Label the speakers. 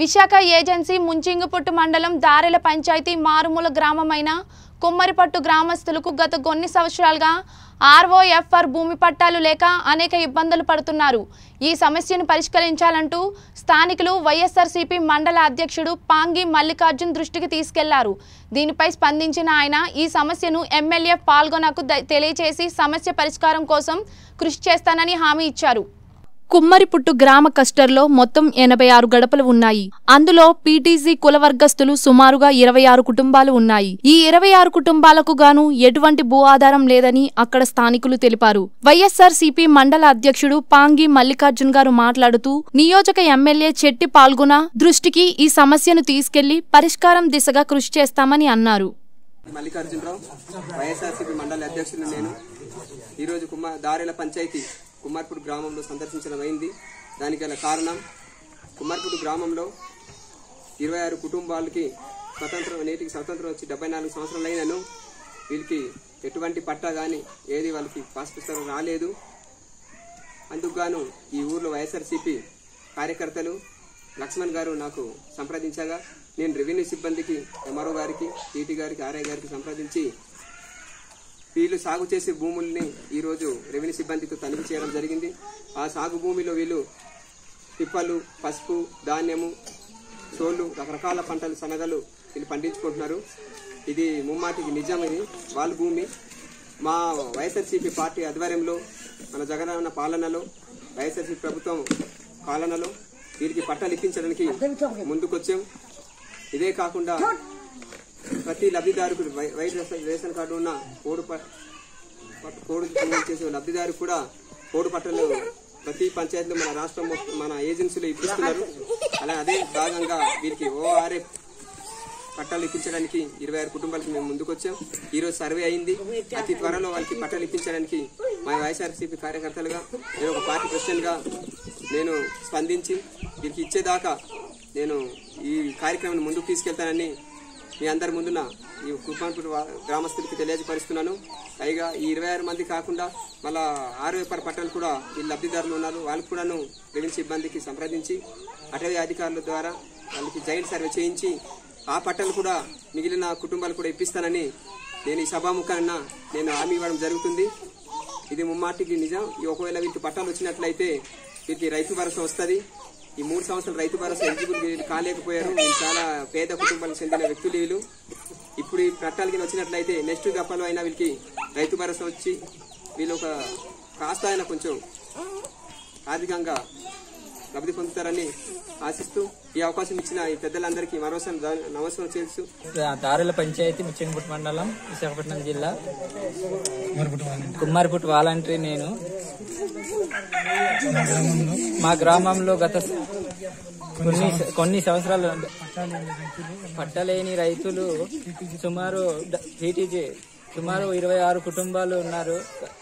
Speaker 1: Visakha agency ముంచింగిపుట్టు మండలం దారెల పంచాయతీ మారుమూల గ్రామమైన కుమ్మరిపట్టు గ్రామస్తులకు గత కొన్ని సంవత్సరాలుగా ఆర్ఓఎఫ్ఆర్ భూమి పట్టాలు లేక అనేక ఇబ్బందులు పడుతున్నారు ఈ సమస్యను పరిష్కరించాలంటూ స్థానికులు వైఎస్ఆర్సీపీ మండల అధ్యక్షుడు పాంగి మల్లికార్జున్ దృష్టికి తీసుకెళ్లారు దీనిపై స్పందించిన ఆయన ఈ సమస్యను ఎమ్మెల్యే పాల్గొనకు ద- తెలియచేసి సమస్య పరిష్కారం కోసం కృషి చేస్తానని హామీ ఇచ్చారు కుమ్మరిపుట్టు గ్రామ కస్టర్లో మొత్తం ఎనభై ఆరు గడపలు ఉన్నాయి అందులో పీటీసీ కులవర్గస్తులు సుమారుగా ఇరవై ఆరు కుటుంబాలు ఉన్నాయి ఈ ఇరవై ఆరు కుటుంబాలకు గాను ఎటువంటి భూ ఆధారం లేదని అక్కడ స్థానికులు తెలిపారు వైఎస్ఆర్ సిపి మండల అధ్యక్షుడు పాంగి మల్లికార్జున్ గారు మాట్లాడుతూ నియోజక ఎమ్మెల్యే చెట్టి పాల్గొన దృష్టికి ఈ సమస్యను తీసుకెళ్లి పరిష్కారం దిశగా కృషి చేస్తామని అన్నారు
Speaker 2: మల్లికార్జునరావు వైఎస్ఆర్సీపీ మండలి అధ్యక్షుడు నేను ఈరోజు కుమార్ దారెల పంచాయతీ కుమార్పూడి గ్రామంలో సందర్శించడం అయింది దానికి గల కారణం కుమార్పూడి గ్రామంలో ఇరవై ఆరు కుటుంబాలకి స్వతంత్రం నేటికి స్వతంత్రం వచ్చి డెబ్బై నాలుగు సంవత్సరాలు అయినను వీళ్ళకి ఎటువంటి పట్టా కానీ ఏది వాళ్ళకి పాస్ పుస్తకం రాలేదు అందుకు గాను ఈ ఊర్లో వైఎస్ఆర్సీపీ కార్యకర్తలు లక్ష్మణ్ గారు నాకు సంప్రదించగా నేను రెవెన్యూ సిబ్బందికి ఎంఆర్ఓ గారికి టీటీ గారికి ఆర్ఐ గారికి సంప్రదించి వీళ్ళు సాగు చేసే భూముల్ని ఈరోజు రెవెన్యూ సిబ్బందితో తనిఖీ చేయడం జరిగింది ఆ సాగు భూమిలో వీళ్ళు పిప్పలు పసుపు ధాన్యము సోళ్ళు రకరకాల పంటలు శనగలు వీళ్ళు పండించుకుంటున్నారు ఇది ముమ్మాటికి నిజం ఇది వాళ్ళ భూమి మా వైఎస్ఆర్సీపీ పార్టీ ఆధ్వర్యంలో మన జగనన్న పాలనలో వైఎస్ఆర్సీపీ ప్రభుత్వం పాలనలో వీరికి పట్టాలు ఇప్పించడానికి ముందుకొచ్చాం ఇదే కాకుండా ప్రతి లబ్ధిదారుకు వై- వైట్ రేషన్- రేషన్ కార్డు ఉన్న కోడు ప- పట్- కోడు కొనుగోలు చేసే లబ్ధిదారు కూడా కోడు పట్టలు ప్రతి పంచాయతీలో మన రాష్ట్రం మొత్తం మన ఏజెన్సీలో ఇప్పిస్తున్నారు అలా అదే భాగంగా వీరికి ఓఆర్ఎఫ్ పట్టాలు ఇప్పించడానికి ఇరవై ఆరు కుటుంబాలకు మేము ముందుకొచ్చాం ఈ రోజు సర్వే అయింది అతి త్వరలో వాళ్ళకి పట్టాలు ఇప్పించడానికి మా వైఎస్ఆర్సీపీ కార్యకర్తలుగా నేను ఒక పార్టీ ప్రెసిడెంట్ గా నేను స్పందించి వీరికి ఇచ్చేదాకా నేను ఈ కార్యక్రమాన్ని ముందుకు తీసుకెళ్తానని మీ అందరి ముందున ఈ కుప్పాన్పూర్ గ్రామస్తులకి తెలియజేపరుస్తున్నాను పైగా ఈ ఇరవై ఆరు మంది కాకుండా మళ్ళా ఆరు వేపర్ పట్టాలు కూడా ఈ లబ్ధిదారులు ఉన్నారు వాళ్ళకు కూడాను రెవెన్యూ సిబ్బందికి సంప్రదించి అటవీ అధికారుల ద్వారా వాళ్ళకి జైంట్ సర్వే చేయించి ఆ పట్టాలు కూడా మిగిలిన కుటుంబాలు కూడా ఇప్పిస్తానని నేను ఈ సభాముఖాన నేను హామీ ఇవ్వడం జరుగుతుంది ఇది ముమ్మాటికి నిజం ఈ ఒకవేళ వీరికి పట్టాలు వచ్చినట్లయితే వీరికి రైతు భరోసా వస్తుంది ఈ మూడు సంవత్సరాలు రైతు భరోసా ఎలిజిబుల్ వీళ్ళు కాలేకపోయారు వీళ్ళు చాలా పేద కుటుంబాలకు చెందిన వ్యక్తులు వీళ్ళు ఇప్పుడు ఈ పట్టాలకి వచ్చినట్లయితే నెక్స్ట్ గప్పలో అయినా వీళ్ళకి రైతు భరోసా వచ్చి వీళ్ళు ఒక కాస్త అయినా కొంచెం ఆర్థికంగా లబ్ధి పొందుతారని ఆశిస్తూ ఈ అవకాశం ఇచ్చిన ఈ పెద్దలందరికీ మరోసారి ధన్- నమస్కారం చేస్తూ
Speaker 3: దారుల పంచాయతీ ముచ్చంగిపుట్టు మండలం విశాఖపట్నం జిల్లా కుమ్మారిపుట్టు వాలంటరీ నేను మా గ్రామంలో గత స- కొన్ని కొన్ని సంవత్సరాలు పట్టలేని రైతులు సుమారు టీటీజీ సుమారు ఇరవై ఆరు కుటుంబాలు ఉన్నారు